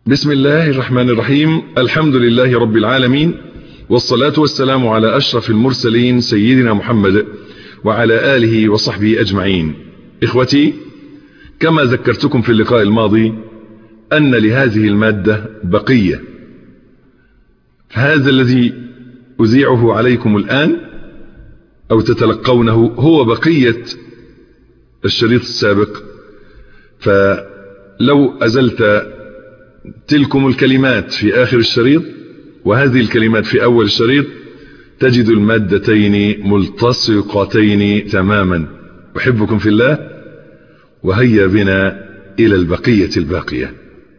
بسم الله الرحمن الرحيم الحمد لله رب العالمين والصلاة والسلام على أشرف المرسلين سيدنا محمد وعلى آله وصحبه أجمعين إخوتي كما ذكرتكم في اللقاء الماضي أن لهذه المادة بقية هذا الذي أذيعه عليكم الآن أو تتلقونه هو بقية الشريط السابق فلو أزلت تلكم الكلمات في آخر الشريط وهذه الكلمات في أول الشريط تجد المادتين ملتصقتين تماما أحبكم في الله وهيا بنا إلى البقية الباقية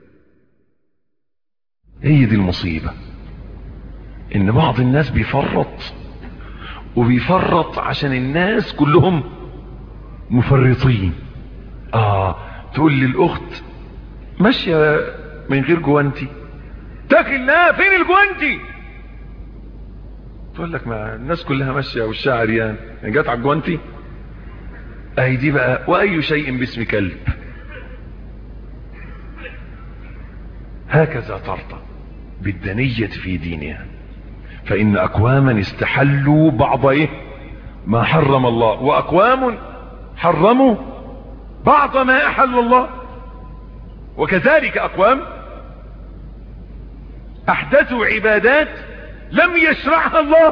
هي دي المصيبة ان بعض الناس بيفرط وبيفرط عشان الناس كلهم مفرطين اه تقول لي الاخت ماشية من غير جوانتي تاكل الله فين الجوانتي تقول لك ما الناس كلها ماشية والشعر عريان يعني جت على الجوانتي اهي دي بقى واي شيء باسم كلب هكذا ترضى بالدنية في دينها فإن أقواما استحلوا بعض إيه ما حرم الله وأقوام حرموا بعض ما أحل الله وكذلك أقوام أحدثوا عبادات لم يشرعها الله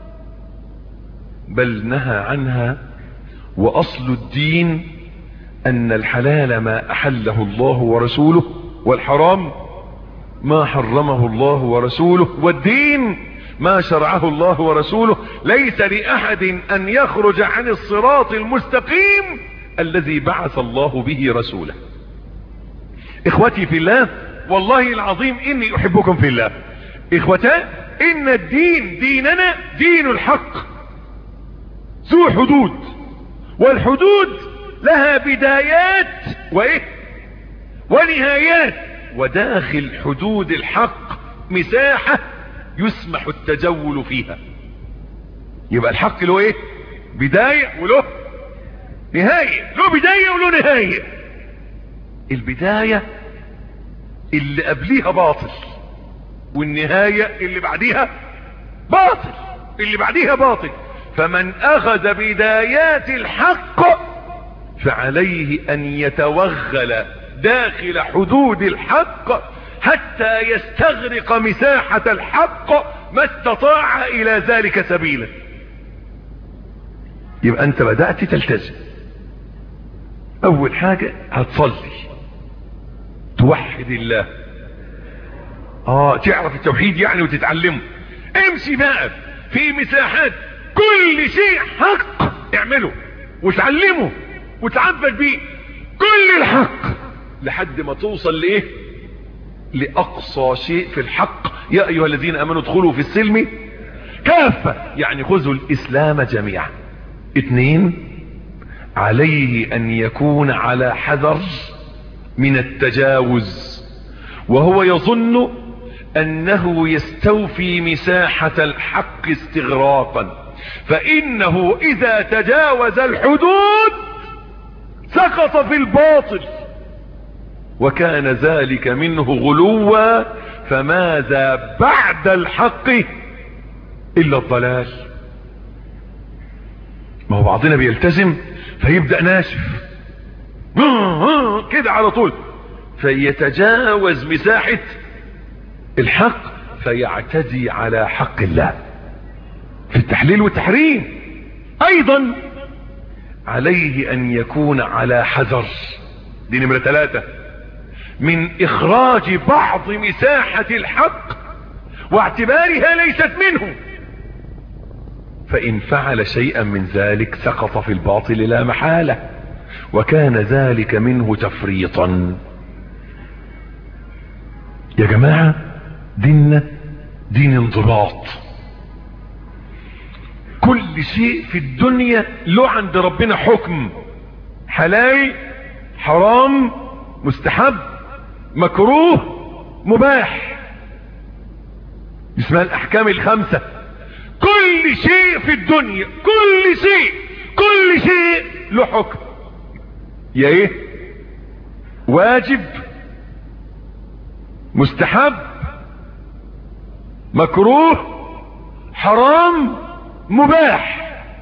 بل نهى عنها وأصل الدين أن الحلال ما أحله الله ورسوله والحرام ما حرمه الله ورسوله والدين ما شرعه الله ورسوله ليس لأحد أن يخرج عن الصراط المستقيم الذي بعث الله به رسوله إخوتي في الله والله العظيم إني أحبكم في الله إخوتان إن الدين ديننا دين الحق ذو حدود والحدود لها بدايات وإيه ونهايات وداخل حدود الحق مساحة يسمح التجول فيها يبقى الحق له ايه بداية وله نهاية له بداية وله نهاية البداية اللي قبليها باطل والنهاية اللي بعديها باطل اللي بعديها باطل فمن اخذ بدايات الحق فعليه ان يتوغل داخل حدود الحق حتى يستغرق مساحة الحق ما استطاع الى ذلك سبيلا يبقى انت بدأت تلتزم اول حاجة هتصلي توحد الله اه تعرف التوحيد يعني وتتعلمه امشي بقى في مساحات كل شيء حق اعمله وتعلمه وتعبد بيه كل الحق لحد ما توصل لايه لاقصى شيء في الحق يا ايها الذين امنوا ادخلوا في السلم كافة يعني خذوا الاسلام جميعا اتنين عليه ان يكون على حذر من التجاوز وهو يظن انه يستوفي مساحة الحق استغراقا فانه اذا تجاوز الحدود سقط في الباطل وكان ذلك منه غلوا فماذا بعد الحق الا الضلال ما هو بعضنا بيلتزم فيبدأ ناشف كده على طول فيتجاوز مساحة الحق فيعتدي على حق الله في التحليل والتحريم ايضا عليه ان يكون على حذر دي نمرة ثلاثة من اخراج بعض مساحة الحق واعتبارها ليست منه فان فعل شيئا من ذلك سقط في الباطل لا محالة وكان ذلك منه تفريطا يا جماعة ديننا دين انضباط كل شيء في الدنيا له عند ربنا حكم حلال حرام مستحب مكروه مباح اسمها الاحكام الخمسة كل شيء في الدنيا كل شيء كل شيء له حكم يا ايه واجب مستحب مكروه حرام مباح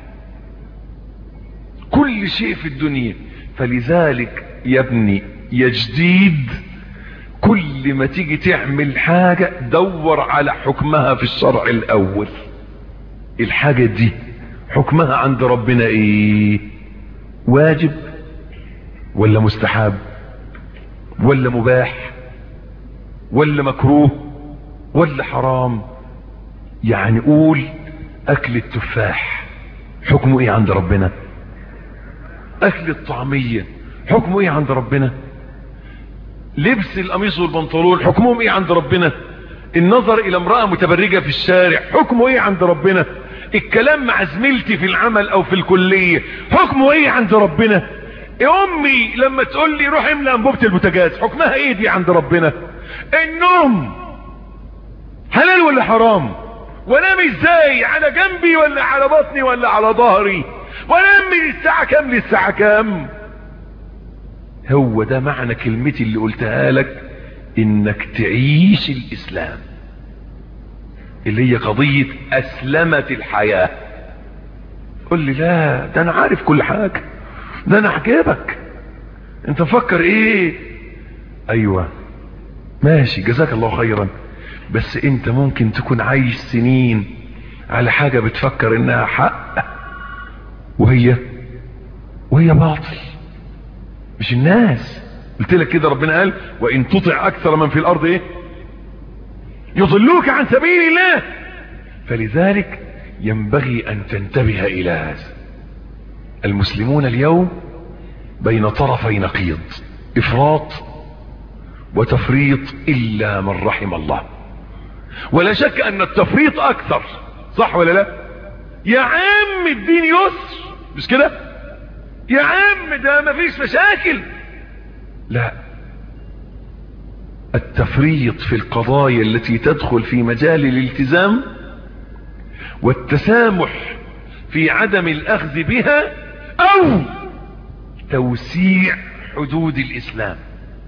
كل شيء في الدنيا فلذلك يا ابني يا جديد كل ما تيجي تعمل حاجة دور على حكمها في الشرع الاول الحاجة دي حكمها عند ربنا ايه واجب ولا مستحب ولا مباح ولا مكروه ولا حرام يعني قول اكل التفاح حكمه ايه عند ربنا اكل الطعمية حكمه ايه عند ربنا لبس القميص والبنطلون حكمهم ايه عند ربنا النظر الى امرأة متبرجة في الشارع حكمه ايه عند ربنا الكلام مع زميلتي في العمل او في الكلية حكمه ايه عند ربنا امي لما تقول لي روح املى انبوبة البوتاجاز حكمها ايه دي عند ربنا النوم حلال ولا حرام وانام ازاي على جنبي ولا على بطني ولا على ظهري وانام من الساعة كام للساعة كام هو ده معنى كلمتي اللي قلتها لك انك تعيش الاسلام اللي هي قضية اسلمت الحياة قل لي لا ده انا عارف كل حاجة ده انا حجابك انت فكر ايه ايوه ماشي جزاك الله خيرا بس انت ممكن تكون عايش سنين على حاجة بتفكر انها حق وهي وهي باطل مش الناس قلت لك كده ربنا قال وان تطع اكثر من في الارض ايه يضلوك عن سبيل الله فلذلك ينبغي ان تنتبه الى هذا المسلمون اليوم بين طرفي نقيض افراط وتفريط الا من رحم الله ولا شك ان التفريط اكثر صح ولا لا يا عم الدين يسر مش كده يا عم ده مفيش مشاكل لا التفريط في القضايا التي تدخل في مجال الالتزام والتسامح في عدم الاخذ بها او توسيع حدود الاسلام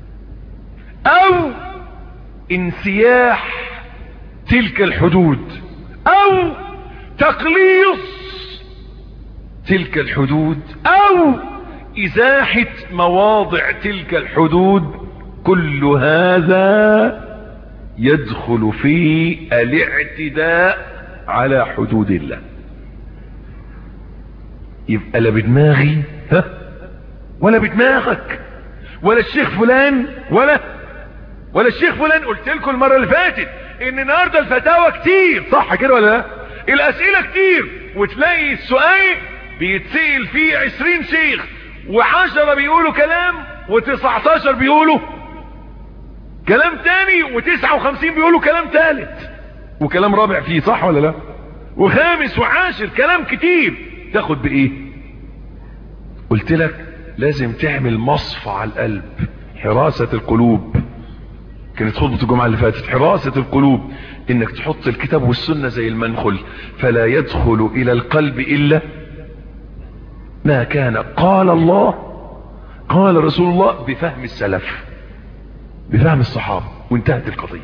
او انسياح تلك الحدود او تقليص تلك الحدود او ازاحة مواضع تلك الحدود كل هذا يدخل في الاعتداء على حدود الله يبقى لا بدماغي ها ولا بدماغك ولا الشيخ فلان ولا ولا الشيخ فلان قلت لكم المرة اللي فاتت ان النهاردة الفتاوى كتير صح كده ولا لا الاسئلة كتير وتلاقي السؤال بيتسئل فيه عشرين شيخ وعشرة بيقولوا كلام وتسعتاشر بيقولوا كلام تاني وتسعة وخمسين بيقولوا كلام تالت وكلام رابع فيه صح ولا لا وخامس وعاشر كلام كتير تاخد بايه قلت لك لازم تعمل مصفى على القلب حراسة القلوب كانت خطبة الجمعة اللي فاتت حراسة القلوب انك تحط الكتاب والسنة زي المنخل فلا يدخل الى القلب الا ما كان قال الله قال رسول الله بفهم السلف بفهم الصحابة وانتهت القضية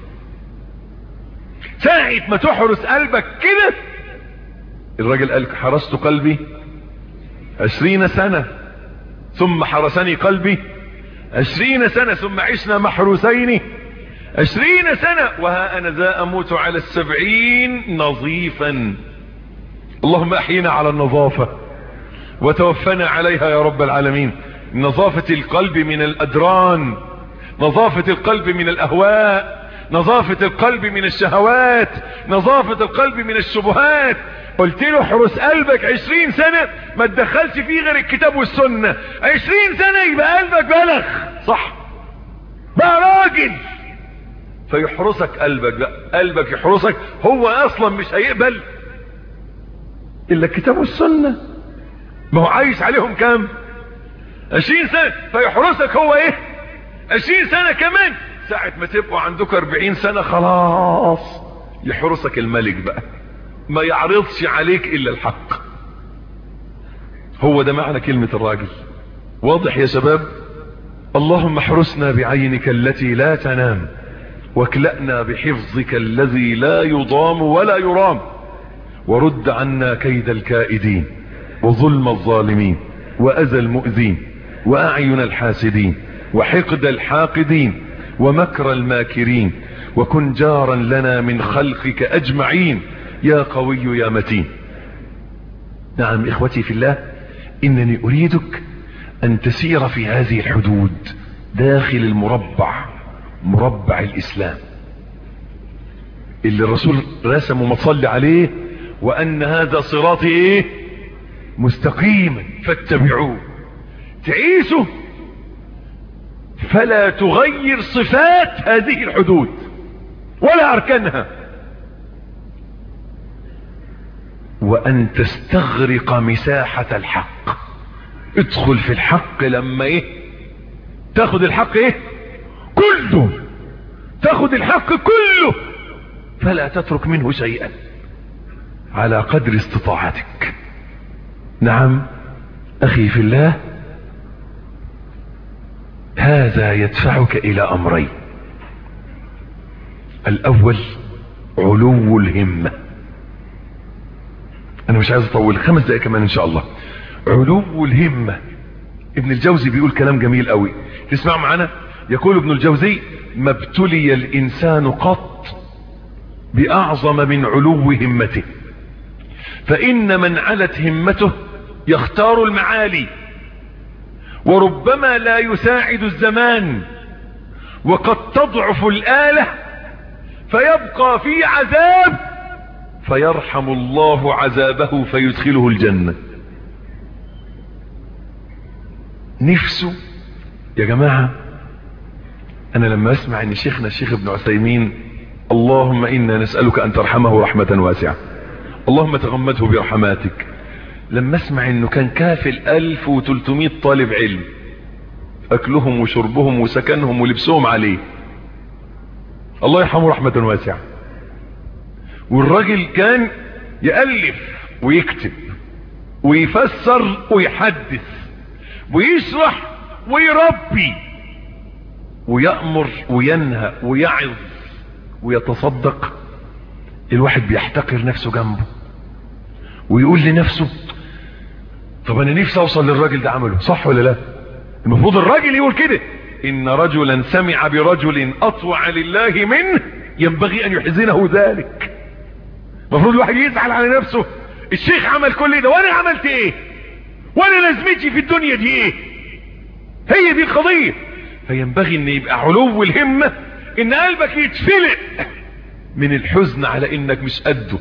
ساعة ما تحرس قلبك كده الراجل قال حرست قلبي عشرين سنة ثم حرسني قلبي عشرين سنة ثم عشنا محروسين عشرين سنة وها أنا ذا أموت على السبعين نظيفا اللهم أحينا على النظافة وتوفنا عليها يا رب العالمين نظافة القلب من الأدران نظافة القلب من الأهواء نظافة القلب من الشهوات نظافة القلب من الشبهات قلت له احرس قلبك عشرين سنة ما تدخلش فيه غير الكتاب والسنة عشرين سنة يبقى قلبك بلغ صح بقى راجل فيحرسك قلبك بقى قلبك يحرسك هو اصلا مش هيقبل الا الكتاب والسنة ما هو عايش عليهم كام عشرين سنة فيحرسك هو ايه عشرين سنة كمان ساعة ما تبقوا عندك اربعين سنة خلاص يحرسك الملك بقى ما يعرضش عليك الا الحق هو ده معنى كلمة الراجل واضح يا شباب اللهم احرسنا بعينك التي لا تنام واكلأنا بحفظك الذي لا يضام ولا يرام ورد عنا كيد الكائدين وظلم الظالمين وأذى المؤذين وأعين الحاسدين وحقد الحاقدين ومكر الماكرين وكن جارا لنا من خلقك أجمعين يا قوي يا متين نعم إخوتي في الله إنني أريدك أن تسير في هذه الحدود داخل المربع مربع الإسلام اللي الرسول رسم ومصلي عليه وأن هذا صراطي إيه مستقيما فاتبعوه تعيسه فلا تغير صفات هذه الحدود ولا أركانها وأن تستغرق مساحة الحق ادخل في الحق لما ايه تاخد الحق ايه كله تاخد الحق كله فلا تترك منه شيئا على قدر استطاعتك نعم اخي في الله هذا يدفعك الى امرين الاول علو الهمة انا مش عايز اطول خمس دقائق كمان ان شاء الله علو الهمة ابن الجوزي بيقول كلام جميل قوي تسمع معنا يقول ابن الجوزي ما ابتلي الانسان قط باعظم من علو همته فان من علت همته يختار المعالي وربما لا يساعد الزمان وقد تضعف الآلة فيبقى في عذاب فيرحم الله عذابه فيدخله الجنة نفسه يا جماعة انا لما اسمع ان شيخنا الشيخ ابن عثيمين اللهم انا نسألك ان ترحمه رحمة واسعة اللهم تغمده برحماتك لما اسمع انه كان كافل 1300 طالب علم اكلهم وشربهم وسكنهم ولبسهم عليه الله يرحمه رحمة واسعة والراجل كان يألف ويكتب ويفسر ويحدث ويشرح ويربي ويأمر وينهى ويعظ ويتصدق الواحد بيحتقر نفسه جنبه ويقول لنفسه طب انا نفسي اوصل للراجل ده عمله صح ولا لا المفروض الراجل يقول كده ان رجلا سمع برجل اطوع لله منه ينبغي ان يحزنه ذلك المفروض الواحد يزعل على نفسه الشيخ عمل كل ده وانا عملت ايه وانا لازمتي في الدنيا دي ايه هي دي القضية فينبغي ان يبقى علو الهمة ان قلبك يتفلق من الحزن على انك مش قده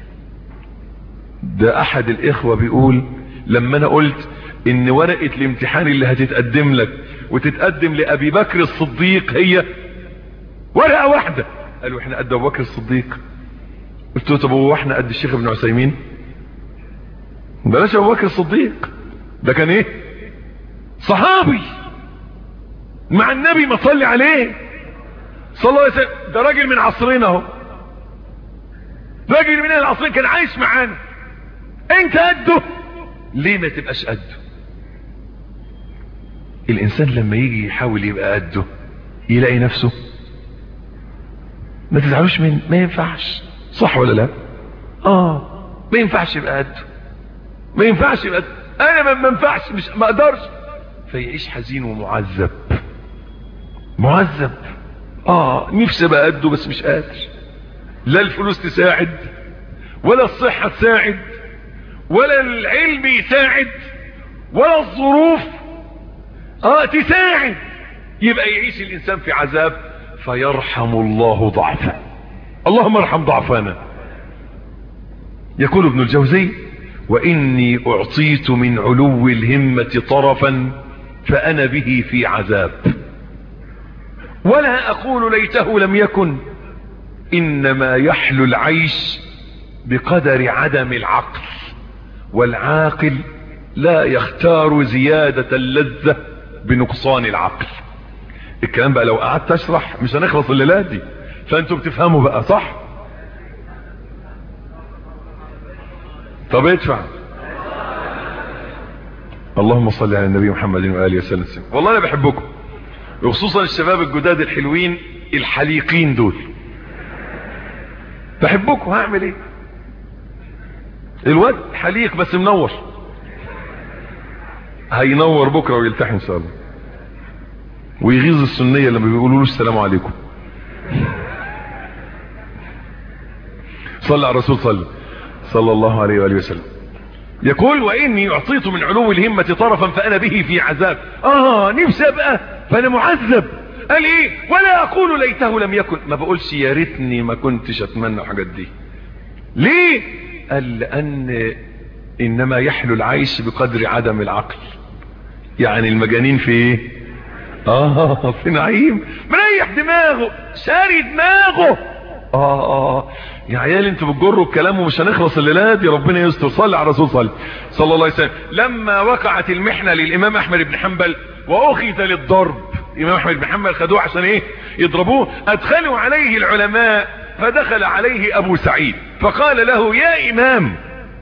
ده احد الاخوة بيقول لما انا قلت ان ورقة الامتحان اللي هتتقدم لك وتتقدم لابي بكر الصديق هي ورقة واحدة قالوا احنا قد ابو بكر الصديق قلت له طب هو احنا قد الشيخ ابن عثيمين بلاش ابو بكر الصديق ده كان ايه صحابي مع النبي ما صلي عليه صلى الله عليه وسلم ده راجل من عصرنا اهو راجل من العصرين كان عايش معانا انت قده ليه ما تبقاش قده الانسان لما يجي يحاول يبقى قده يلاقي نفسه ما تزعلوش من ما ينفعش صح ولا لا اه ما ينفعش يبقى قده ما ينفعش يبقى قده انا ما ينفعش مش ما اقدرش فيعيش حزين ومعذب معذب اه نفسي ابقى قده بس مش قادر لا الفلوس تساعد ولا الصحة تساعد ولا العلم يساعد ولا الظروف اه تساعد يبقى يعيش الانسان في عذاب فيرحم الله ضعفه اللهم ارحم ضعفنا يقول ابن الجوزي واني اعطيت من علو الهمة طرفا فانا به في عذاب ولا اقول ليته لم يكن انما يحلو العيش بقدر عدم العقل والعاقل لا يختار زيادة اللذة بنقصان العقل الكلام بقى لو قعدت اشرح مش هنخلص الليلة دي فانتوا بتفهموا بقى صح طب ادفع اللهم صل على النبي محمد وآله وسلم والله انا بحبكم وخصوصا الشباب الجداد الحلوين الحليقين دول بحبكم هعمل ايه الواد حليق بس منور هينور بكرة ويلتحي ان شاء الله ويغيظ السنية لما بيقولوا له السلام عليكم صلى على الرسول صلى صلى الله عليه وآله وسلم يقول وإني أعطيت من علو الهمة طرفا فأنا به في عذاب آه نفسي أبقى فأنا معذب قال إيه ولا أقول ليته لم يكن ما بقولش يا ريتني ما كنتش أتمنى الحاجات دي ليه قال لأن إنما يحلو العيش بقدر عدم العقل يعني المجانين في ايه اه في نعيم مريح دماغه شاري دماغه اه اه يا عيال انتوا بتجروا الكلام ومش هنخلص الليله دي ربنا يستر صلي على الرسول صلي صلى الله عليه وسلم لما وقعت المحنه للامام احمد بن حنبل واخذ للضرب الامام احمد بن حنبل خدوه عشان ايه يضربوه ادخلوا عليه العلماء فدخل عليه ابو سعيد فقال له يا امام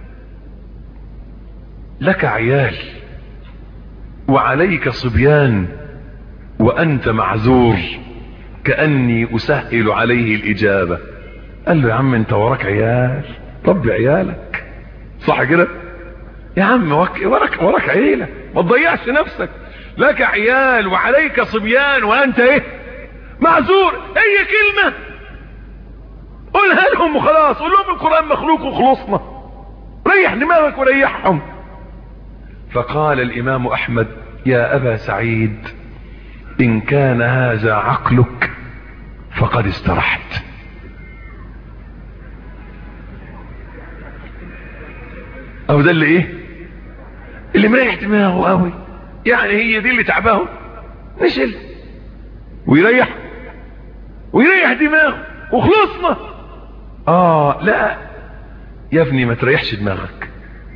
لك عيال وعليك صبيان وانت معذور كأني اسهل عليه الاجابة قال له يا عم انت وراك عيال ربي عيالك صح كده يا عم وراك, وراك عيلة ما تضيعش نفسك لك عيال وعليك صبيان وانت ايه معذور اي كلمة قولها لهم وخلاص قول لهم القرآن مخلوق وخلصنا ريح دماغك وريحهم فقال الامام احمد يا ابا سعيد ان كان هذا عقلك فقد استرحت او ده اللي ايه اللي مريح دماغه قوي يعني هي دي اللي تعباه نشل ويريح ويريح دماغه وخلصنا اه لا يا ابني ما تريحش دماغك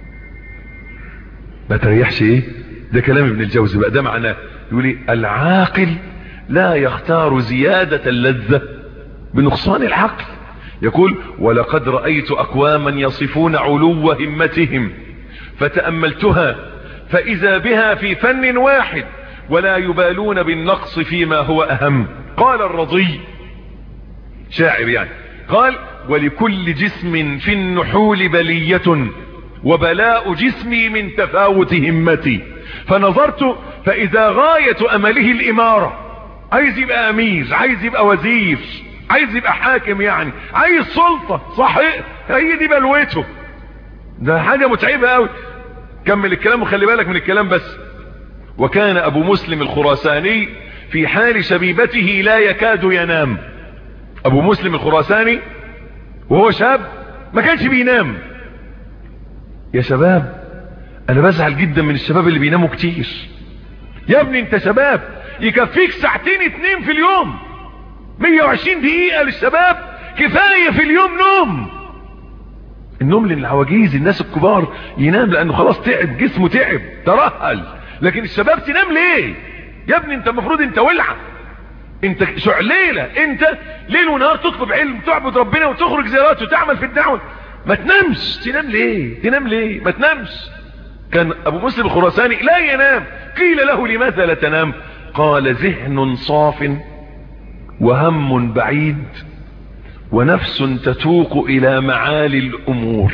ما تريحش ايه ده كلام ابن الجوزي بقى ده معناه يقول ايه العاقل لا يختار زيادة اللذة بنقصان العقل يقول ولقد رأيت اقواما يصفون علو همتهم فتأملتها فاذا بها في فن واحد ولا يبالون بالنقص فيما هو اهم قال الرضي شاعر يعني قال ولكل جسم في النحول بلية وبلاء جسمي من تفاوت همتي فنظرت فاذا غاية امله الامارة عايز يبقى امير عايز يبقى وزير عايز يبقى حاكم يعني عايز سلطة صحيح هي دي بلوته ده حاجة متعبة قوي كمل الكلام وخلي بالك من الكلام بس وكان ابو مسلم الخراساني في حال شبيبته لا يكاد ينام ابو مسلم الخراساني وهو شاب ما كانش بينام يا شباب انا بزعل جدا من الشباب اللي بيناموا كتير يا ابني انت شباب يكفيك ساعتين اتنين في اليوم 120 دقيقة للشباب كفاية في اليوم نوم النوم للعواجيز الناس الكبار ينام لانه خلاص تعب جسمه تعب ترهل لكن الشباب تنام ليه يا ابني انت المفروض انت ولعة انت شعليلة انت ليل ونهار تطلب علم تعبد ربنا وتخرج زيارات وتعمل في الدعوة ما تنامش تنام ليه تنام ليه ما تنامش كان ابو مسلم الخراساني لا ينام قيل له لماذا لا تنام قال ذهن صاف وهم بعيد ونفس تتوق الى معالي الامور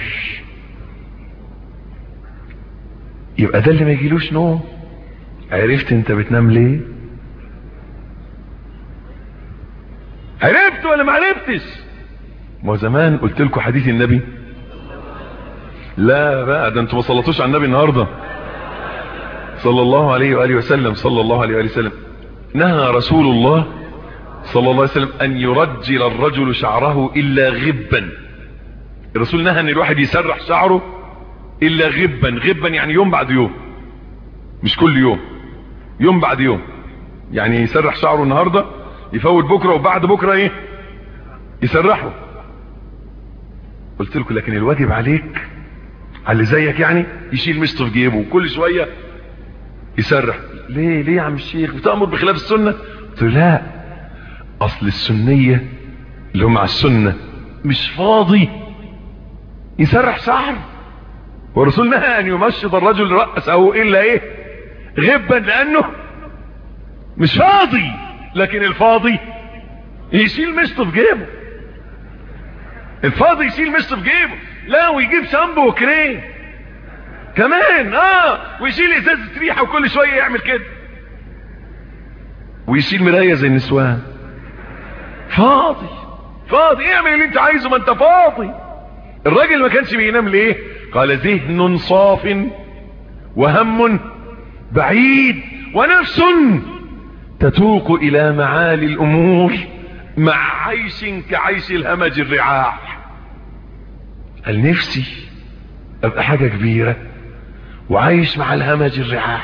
يبقى ده اللي ما يجيلوش نوم عرفت انت بتنام ليه عرفت ولا ما عرفتش ما زمان قلت لكم حديث النبي لا بقى ده انتوا ما صلتوش على النبي النهارده صلى الله عليه واله وسلم صلى الله عليه واله وسلم نهى رسول الله صلى الله عليه وسلم ان يرجل الرجل شعره الا غبا الرسول نهى ان الواحد يسرح شعره الا غبا غبا يعني يوم بعد يوم مش كل يوم يوم بعد يوم يعني يسرح شعره النهارده يفوت بكره وبعد بكره ايه يسرحه قلت لكم لكن الواجب عليك على اللي زيك يعني يشيل مشط في جيبه وكل شويه يسرح ليه ليه يا عم الشيخ بتامر بخلاف السنه قلت له لا اصل السنيه اللي هم على السنه مش فاضي يسرح شعر والرسول نهى ان يمشط الرجل راسه الا ايه غبا لانه مش فاضي لكن الفاضي يشيل مشط في جيبه الفاضي يشيل مشط في جيبه لا ويجيب شامبو وكريم كمان اه ويشيل ازازة ريحة وكل شوية يعمل كده ويشيل مراية زي النسوان فاضي فاضي اعمل اللي انت عايزه ما انت فاضي الراجل ما كانش بينام ليه قال ذهن صاف وهم بعيد ونفس تتوق الى معالي الامور مع عيش كعيش الهمج الرعاع قال نفسي ابقى حاجة كبيرة وعايش مع الهمج الرعاع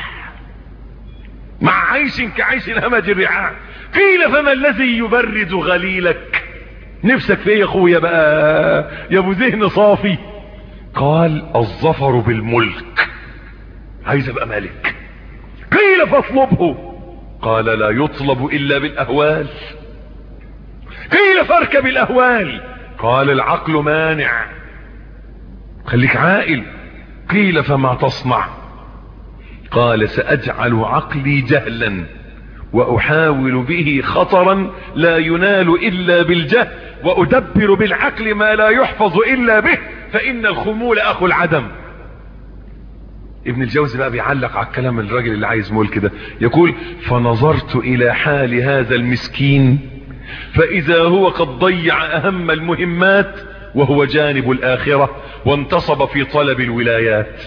مع عيش كعيش الهمج الرعاع قيل فما الذي يبرد غليلك نفسك في ايه يا اخويا بقى يا ابو ذهن صافي قال الظفر بالملك عايز ابقى ملك قيل فاطلبه قال لا يطلب الا بالاهوال قيل فاركب الاهوال قال العقل مانع خليك عاقل قيل فما تصنع قال ساجعل عقلي جهلا واحاول به خطرا لا ينال الا بالجهل وادبر بالعقل ما لا يحفظ الا به فان الخمول اخو العدم ابن الجوزي بقى بيعلق على الكلام الراجل اللي عايز ملك ده يقول فنظرت الى حال هذا المسكين فاذا هو قد ضيع اهم المهمات وهو جانب الاخرة وانتصب في طلب الولايات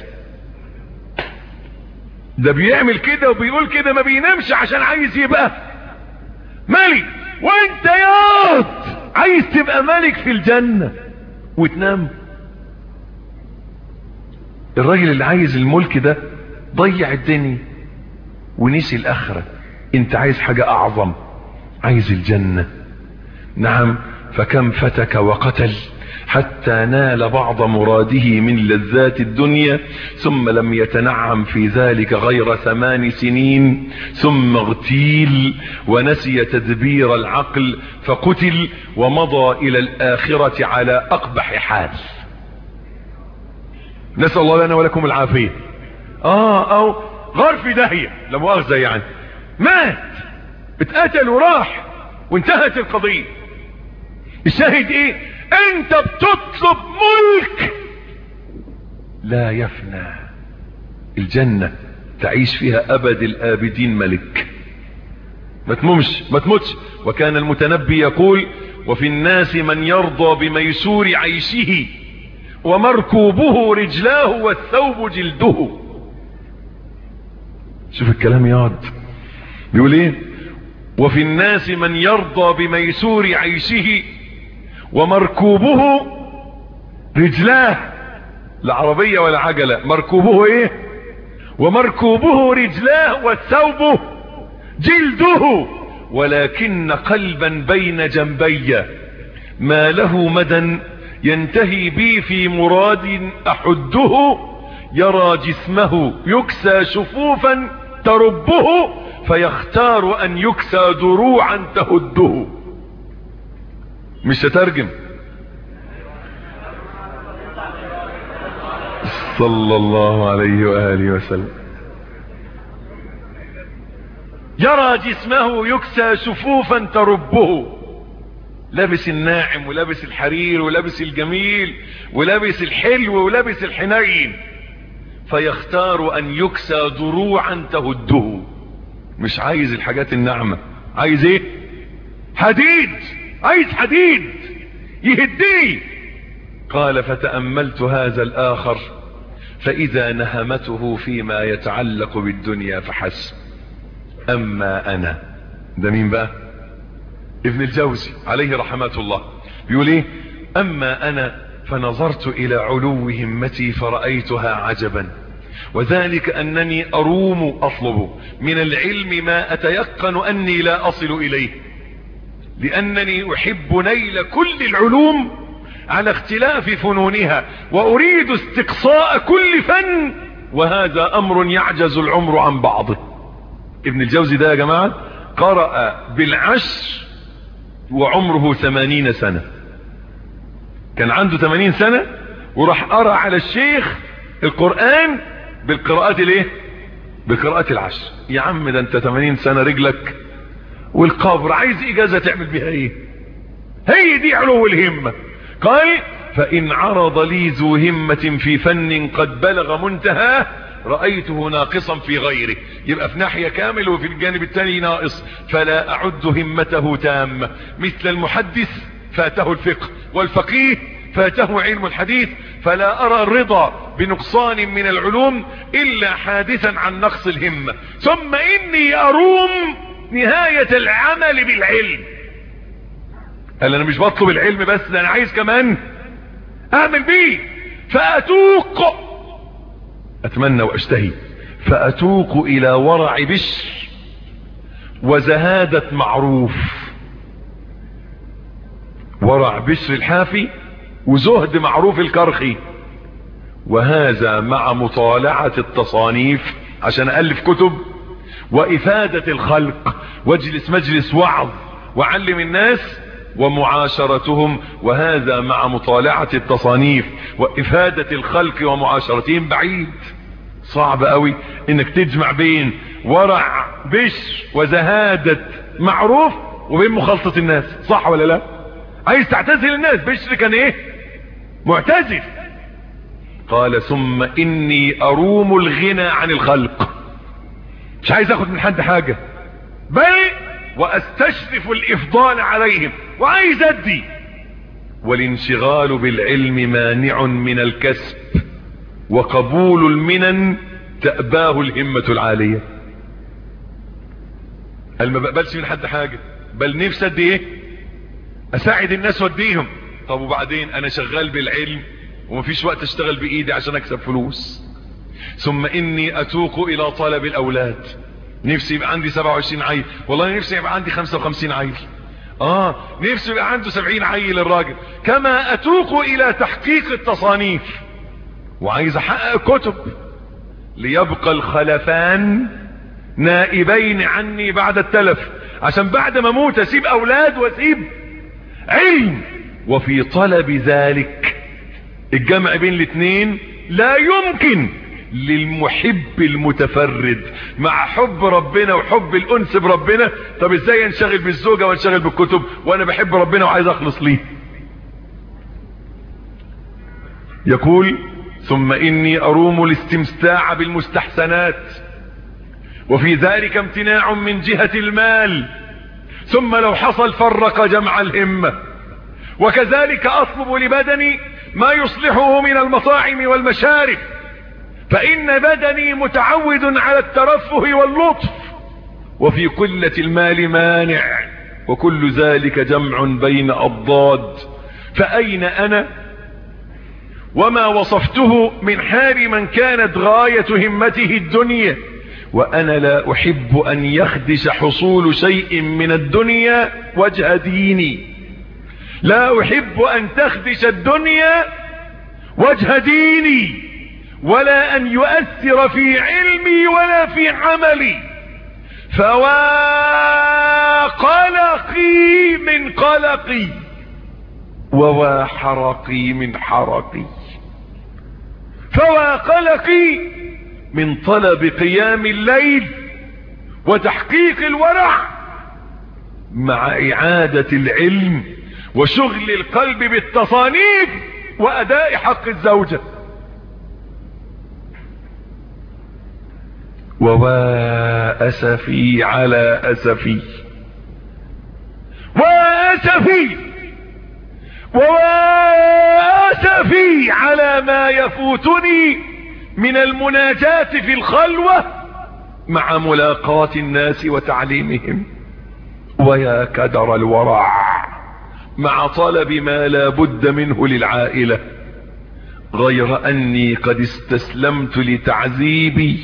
ده بيعمل كده وبيقول كده ما بينامش عشان عايز يبقى ملك وانت ياض عايز تبقى ملك في الجنة وتنام الراجل اللي عايز الملك ده ضيع الدنيا ونسي الاخرة انت عايز حاجة اعظم عايز الجنة نعم فكم فتك وقتل حتى نال بعض مراده من لذات الدنيا ثم لم يتنعم في ذلك غير ثمان سنين ثم اغتيل ونسي تدبير العقل فقتل ومضى الى الاخرة على اقبح حال نسأل الله لنا ولكم العافية اه او غار في داهية لا مؤاخذة يعني مات اتقتل وراح وانتهت القضية الشاهد ايه انت بتطلب ملك لا يفنى الجنة تعيش فيها ابد الابدين ملك ما تمومش ما تموتش وكان المتنبي يقول وفي الناس من يرضى بميسور عيشه ومركوبه رجلاه والثوب جلده شوف الكلام ياض بيقول ايه وفي الناس من يرضى بميسور عيشه ومركوبه رجلاه لا عربية ولا عجلة مركوبه ايه ومركوبه رجلاه والثوب جلده ولكن قلبا بين جنبي ما له مدى ينتهي بي في مراد احده يرى جسمه يكسى شفوفا تربه فيختار ان يكسى دروعا تهده مش تترجم صلى الله عليه وآله وسلم يرى جسمه يكسى شفوفا تربه لابس الناعم ولابس الحرير ولابس الجميل ولابس الحلو ولابس الحنين فيختار ان يكسى دروعا تهده مش عايز الحاجات الناعمة عايز ايه حديد عايز حديد يهديه قال فتأملت هذا الآخر فإذا نهمته فيما يتعلق بالدنيا فحسب أما أنا ده مين بقى ابن الجوزي عليه رحمة الله بيقول ايه أما أنا فنظرت إلى علو همتي فرأيتها عجبا وذلك أنني أروم أطلب من العلم ما أتيقن أني لا أصل إليه لأنني أحب نيل كل العلوم على اختلاف فنونها وأريد استقصاء كل فن وهذا أمر يعجز العمر عن بعضه ابن الجوزي ده يا جماعة قرأ بالعشر وعمره ثمانين سنة كان عنده ثمانين سنة وراح قرأ على الشيخ القرآن بالقراءات الايه بقراءات العشر يا عم ده انت 80 سنة رجلك والقبر عايز اجازة تعمل بيها ايه هي دي علو الهمة قال فإن عرض لي ذو همة في فن قد بلغ منتهاه رأيته ناقصا في غيره يبقى في ناحية كامل وفي الجانب الثاني ناقص فلا أعد همته تامة مثل المحدث فاته الفقه والفقيه فاته علم الحديث فلا أرى الرضا بنقصان من العلوم إلا حادثا عن نقص الهمة ثم إني أروم نهاية العمل بالعلم قال أنا مش بطلب العلم بس ده أنا عايز كمان أعمل بيه فأتوق أتمنى وأشتهي فأتوق إلى ورع بشر وزهادة معروف ورع بشر الحافي وزهد معروف الكرخي وهذا مع مطالعة التصانيف عشان ألف كتب وإفادة الخلق واجلس مجلس وعظ وعلم الناس ومعاشرتهم وهذا مع مطالعة التصانيف وإفادة الخلق ومعاشرتهم بعيد صعب قوي انك تجمع بين ورع بشر وزهادة معروف وبين مخالطة الناس صح ولا لا عايز تعتزل الناس بشر كان ايه معتزل قال ثم اني اروم الغنى عن الخلق مش عايز اخد من حد حاجة بل واستشرف الافضال عليهم وعايز ادي والانشغال بالعلم مانع من الكسب وقبول المنن تأباه الهمة العالية قال ما بقبلش من حد حاجة بل نفسي ادي ايه اساعد الناس واديهم طب وبعدين انا شغال بالعلم ومفيش وقت اشتغل بايدي عشان اكسب فلوس ثم اني اتوق الى طلب الاولاد نفسي يبقى عندي 27 عيل والله نفسي يبقى عندي 55 عيل اه نفسي يبقى عنده 70 عيل الراجل كما اتوق الى تحقيق التصانيف وعايز احقق كتب ليبقى الخلفان نائبين عني بعد التلف عشان بعد ما اموت اسيب اولاد واسيب علم وفي طلب ذلك الجمع بين الاثنين لا يمكن للمحب المتفرد مع حب ربنا وحب الانس بربنا طب ازاي انشغل بالزوجة وانشغل بالكتب وانا بحب ربنا وعايز اخلص ليه يقول ثم اني اروم الاستمتاع بالمستحسنات وفي ذلك امتناع من جهة المال ثم لو حصل فرق جمع الهمة وكذلك اطلب لبدني ما يصلحه من المطاعم والمشارب فان بدني متعود على الترفه واللطف وفي قلة المال مانع وكل ذلك جمع بين اضداد فاين انا وما وصفته من حال من كانت غاية همته الدنيا وانا لا احب ان يخدش حصول شيء من الدنيا وجه ديني لا احب ان تخدش الدنيا وجه ديني ولا ان يؤثر في علمي ولا في عملي فوا قلقي من قلقي ووا حرقي من حرقي فوا قلقي من طلب قيام الليل وتحقيق الورع مع اعادة العلم وشغل القلب بالتصانيف واداء حق الزوجة ووا اسفي على اسفي واسفي واسفي على ما يفوتني من المناجاة في الخلوة مع ملاقاة الناس وتعليمهم ويا كدر الورع مع طلب ما لا بد منه للعائلة غير اني قد استسلمت لتعذيبي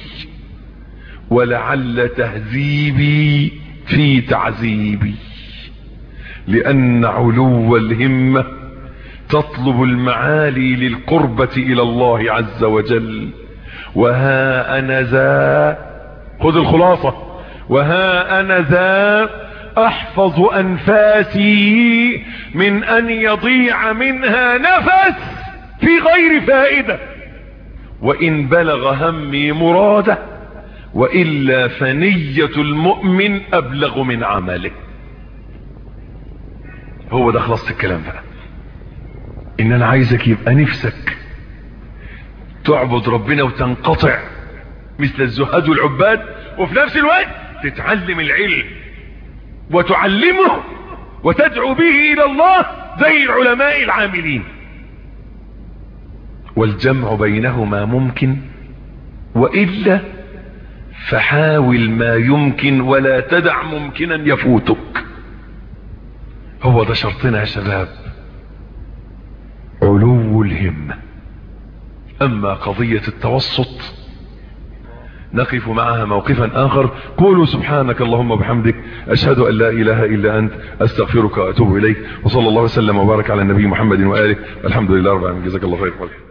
ولعل تهذيبي في تعذيبي لان علو الهمة تطلب المعالي للقربة الى الله عز وجل وها انا ذا خذ الخلاصة وها انا ذا احفظ انفاسي من ان يضيع منها نفس في غير فائدة وان بلغ همي مراده وإلا فنية المؤمن أبلغ من عمله هو ده خلاص الكلام بقى ان انا عايزك يبقى نفسك تعبد ربنا وتنقطع مثل الزهاد والعباد وفي نفس الوقت تتعلم العلم وتعلمه وتدعو به الى الله زي العلماء العاملين والجمع بينهما ممكن وإلا فحاول ما يمكن ولا تدع ممكنا يفوتك هو ده شرطنا يا شباب علو الهمة أما قضية التوسط نقف معها موقفا آخر قولوا سبحانك اللهم وبحمدك أشهد أن لا إله إلا أنت أستغفرك وأتوب إليك وصلى الله وسلم وبارك على النبي محمد وآله الحمد لله رب العالمين جزاك الله خير